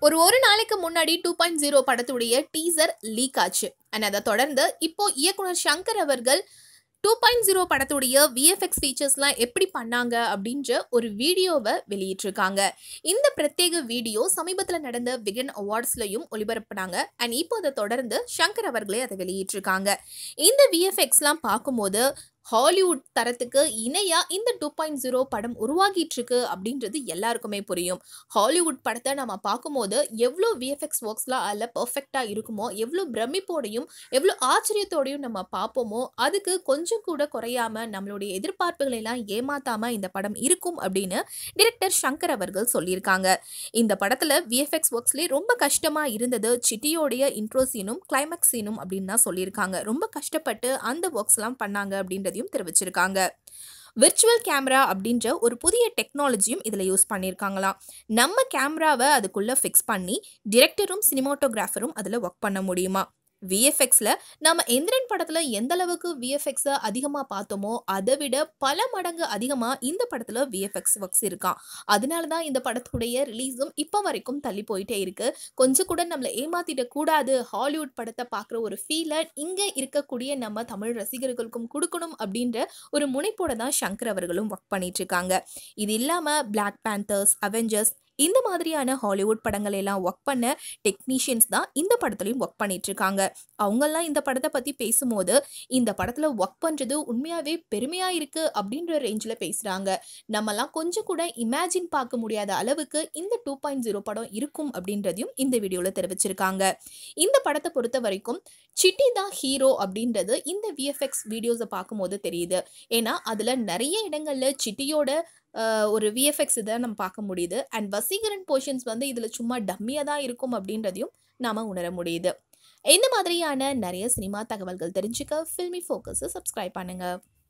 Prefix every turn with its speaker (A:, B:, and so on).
A: ஒரு ஒரு நாளைக்கு முன்னாடி டூ பாயிண்ட் ஜீரோ படத்துடைய டீசர் லீக் ஆச்சு அண்ட் அதை தொடர்ந்து இப்போ இயக்குனர் சங்கர் அவர்கள் டூ பாயிண்ட் ஜீரோ படத்துடைய விஎஃப்எக்ஸ் ஃபீச்சர்ஸ்லாம் எப்படி பண்ணாங்க அப்படின்ற ஒரு வீடியோவை வெளியிட்டிருக்காங்க இந்த பிரத்யேக வீடியோ சமீபத்தில் நடந்த விகன் அவார்ட்ஸ்லையும் ஒளிபரப்புனாங்க அண்ட் இப்போ அதை தொடர்ந்து சங்கர் அவர்களே அதை வெளியிட்டிருக்காங்க இந்த விஎஃப்எக்ஸ்லாம் பார்க்கும்போது ஹாலிவுட் தரத்துக்கு இணையா இந்த டூ பாயிண்ட் ஜீரோ படம் உருவாகிட்டு இருக்கு அப்படின்றது எல்லாருக்குமே புரியும் ஹாலிவுட் படத்தை நம்ம பார்க்கும்போது எவ்வளோ விஎஃப்எக்ஸ் ஒர்க்ஸ்லாம் அதில் பர்ஃபெக்டாக இருக்குமோ எவ்வளோ பிரமிப்போடையும் எவ்வளோ ஆச்சரியத்தோடையும் நம்ம பார்ப்போமோ அதுக்கு கொஞ்சம் கூட குறையாம நம்மளுடைய எதிர்பார்ப்புகளை எல்லாம் ஏமாத்தாம இந்த படம் இருக்கும் அப்படின்னு டிரெக்டர் சங்கர் அவர்கள் சொல்லியிருக்காங்க இந்த படத்தில் விஎஃப்எக்ஸ் ஒர்க்ஸ்லேயே ரொம்ப கஷ்டமாக இருந்தது சிட்டியோடைய இன்ட்ரோ சீனும் கிளைமேக்ஸ் சீனும் அப்படின்னு தான் சொல்லியிருக்காங்க ரொம்ப கஷ்டப்பட்டு அந்த ஒர்க்ஸ்லாம் பண்ணாங்க அப்படின்றதையும் தெரிவிச்சிருக்காங்க விர்ச்சுவல் கேமரா அப்படின்ற ஒரு புதிய டெக்னாலஜியும் இதில் யூஸ் பண்ணியிருக்காங்களாம் நம்ம கேமராவை அதுக்குள்ளே ஃபிக்ஸ் பண்ணி டிரெக்டரும் சினிமாட்டோகிராஃபரும் அதில் ஒர்க் பண்ண முடியுமா விஎஃப்எக்ஸில் நம்ம எந்திரன் படத்தில் எந்த அளவுக்கு விஎஃப்எக்ஸை அதிகமாக பார்த்தோமோ அதை விட பல மடங்கு அதிகமாக இந்த படத்தில் விஎஃப்எக்ஸ் ஒர்க்ஸ் இருக்கான் அதனால தான் இந்த படத்துடைய ரிலீஸும் இப்போ வரைக்கும் தள்ளி போயிட்டே இருக்கு கொஞ்சம் கூட நம்மளை ஏமாத்திட கூடாது ஹாலிவுட் படத்தை பார்க்குற ஒரு ஃபீலை இங்கே இருக்கக்கூடிய நம்ம தமிழ் ரசிகர்களுக்கும் கொடுக்கணும் அப்படின்ற ஒரு முனைப்போட தான் சங்கர் அவர்களும் ஒர்க் பண்ணிட்டு இருக்காங்க இது இல்லாமல் பிளாக் பேந்தர்ஸ் அவெஞ்சர்ஸ் இந்த மாதிரியான ஹாலிவுட் படங்கள் எல்லாம் ஒர்க் பண்ண டெக்னீஷியன்ஸ் தான் இந்த படத்துலையும் ஒர்க் பண்ணிட்டு இருக்காங்க அவங்கெல்லாம் இந்த படத்தை பற்றி பேசும்போது இந்த படத்தில் ஒர்க் பண்ணுறது உண்மையாகவே பெருமையாக இருக்குது அப்படின்ற ரேஞ்சில் பேசுகிறாங்க நம்மலாம் கொஞ்சம் கூட இமேஜின் பார்க்க முடியாத அளவுக்கு இந்த டூ பாயிண்ட் ஜீரோ படம் இருக்கும் அப்படின்றதையும் இந்த வீடியோவில் தெரிவிச்சிருக்காங்க இந்த படத்தை பொறுத்த வரைக்கும் சிட்டி தான் ஹீரோ அப்படின்றது இந்த விஎஃப்எக்ஸ் வீடியோஸை பார்க்கும்போது தெரியுது ஏன்னா அதில் நிறைய இடங்களில் சிட்டியோட ஆஹ், ஒரு விஎஃப்எக்ஸ் இதை நம்ம பார்க்க முடியுது அண்ட் வசீகரன் போர்ஷன்ஸ் வந்து இதில் சும்மா டம்மியாக தான் இருக்கும் அப்படின்றதையும் நாம் உணர முடியுது இந்த மாதிரியான நிறைய சினிமா தகவல்கள் தெரிஞ்சுக்க ஃபில்மி ஃபோக்கஸை சப்ஸ்கிரைப் பண்ணுங்கள்